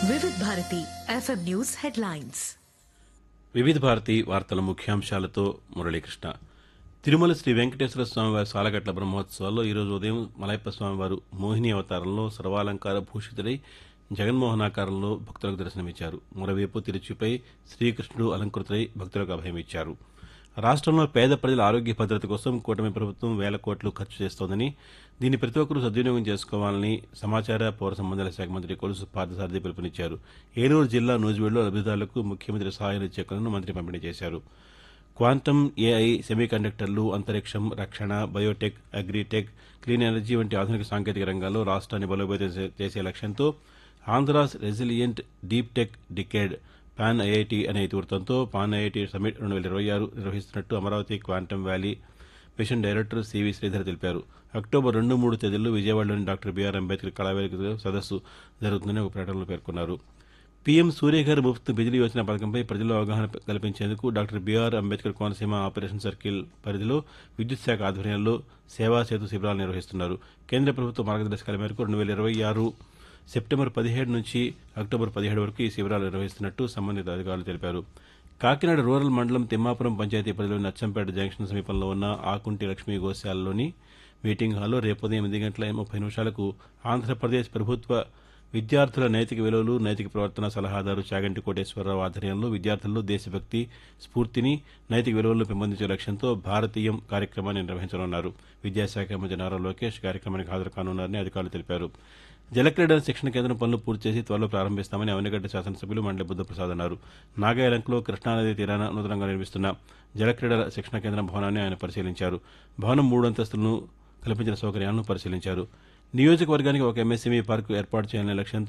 వివిధ Bharati FM news headlines వివిధ భారతి వార్తల ముఖ్యాంశాలతో మురళీకృష్ణ తిరుమల శ్రీ వెంకటేశ్వర స్వామివారి సాలగట్ల బ్రహ్మోత్సవాల్లో ఈరోజు ఉదయం మలయప్ప స్వామివారు మోహిని అవతారంలో సర్వాలంకార భూషితుడై జగన్మోహనాకారంలో భక్తులకు దర్శనమిచ్చారు మరోవైపు తిరుచిపై శ్రీకృష్ణుడు అలంకృతుడై భక్తులకు అభయమిచ్చారు రాష్ట్రంలో పేద ప్రజల ఆరోగ్య భద్రత కోసం కూటమి ప్రభుత్వం వేల కోట్లు ఖర్చు చేస్తోందని దీన్ని ప్రతి ఒక్కరూ సద్వినియోగం చేసుకోవాలని సమాచార పౌర సంబంధాల శాఖ మంత్రి కొలుసు పార్థసారథి పిలుపునిచ్చారు ఏలూరు జిల్లా నూజివీడులో లబ్దిదారులకు ముఖ్యమంత్రి సహాయ నిధి చెక్కులను మంత్రి పంపిణీ చేశారు క్వాంటమ్ ఏఐ సెమీకండక్టర్లు అంతరిక్షం రక్షణ బయోటెక్ అగ్రిటెక్ క్లీన్ ఎనర్జీ వంటి ఆధునిక సాంకేతిక రంగాల్లో రాష్ట్రాన్ని బలోపేతం చే- చేసే లక్ష్యంతో Andhra's resilient deep tech decade pan IIT అనే ఇతివృత్తంతో పాన్ ఐఐటి సమ్మిట్ రెండు వేల ఇరవై ఆరు నిర్వహిస్తున్నట్టు Amaravati quantum valley mission director CV Sridhar తెలిపారు అక్టోబర్ రెండు మూడు తేదీల్లో విజయవాడలోని డాక్టర్ బీఆర్ అంబేద్కర్ కళావేదికలో సదస్సు జరుగుతుందని ఒక ప్రకటనలో పేర్కొన్నారు పీఎం సూర్యఘర్ ముఫ్త్ బిజిలీ యోజన పథకంపై ప్రజల్లో అవగాహన కల్పించేందుకు doctor BR Ambedkar Konaseema operation circle పరిధిలో విద్యుత్ శాఖ ఆధ్వర్యంలో సేవా సేతు శిబిరాలు నిర్వహిస్తున్నారు కేంద్ర ప్రభుత్వ మార్గదర్శకాల మేరకు రెండు వేల ఇరవై ఆరు సెప్టెంబర్ పదిహేడు నుంచి అక్టోబర్ పదిహేడు వరకు ఈ శిబిరాలు నిర్వహిస్తున్నట్టు సంబంధిత అధికారులు తెలిపారు కాకినాడ రూరల్ మండలం తిమ్మాపురం పంచాయతీ పరిధిలోని నచ్చంపేట జంక్షన్ సమీపంలో ఉన్న ఆకుంటి లక్ష్మీ గోశాలలోని మీటింగ్ హాల్లో రేపు ఉదయం ఎనిమిది గంటల ముప్పై నిమిషాలకు ఆంధ్రప్రదేశ్ ప్రభుత్వ విద్యార్థుల నైతిక విలువలు నైతిక ప్రవర్తన సలహాదారు చాగంటి కోటేశ్వరరావు ఆధ్వర్యంలో విద్యార్థుల్లో దేశభక్తి స్ఫూర్తిని నైతిక విలువలను పెంపొందించే లక్ష్యంతో భారతీయం కార్యక్రమాన్ని నిర్వహించనున్నారు విద్యాశాఖ మంత్రి నారా లోకేష్ కార్యక్రమానికి హాజరు కానున్నారని అధికారులు తెలిపారు జలక్రీడల శిక్షణ కేంద్రం పనులు పూర్తి చేసి త్వరలో ప్రారంభిస్తామని అవనిగడ్డ శాసనసభ్యులు మండలి బుద్ధప్రసాద్ అన్నారు నాగాయలంకలో కృష్ణానది తీరాన నూతనంగా నిర్మిస్తున్న జలక్రీడల శిక్షణ కేంద్రం భవనాన్ని ఆయన పరిశీలించారు భవనం మూడు అంతస్తులను కల్పించిన సౌకర్యాలను పరిశీలించారు నియోజకవర్గానికి ఒక ఎంఎస్ఎంఈ పార్కు ఏర్పాటు చేయాలనే లక్ష్యంతో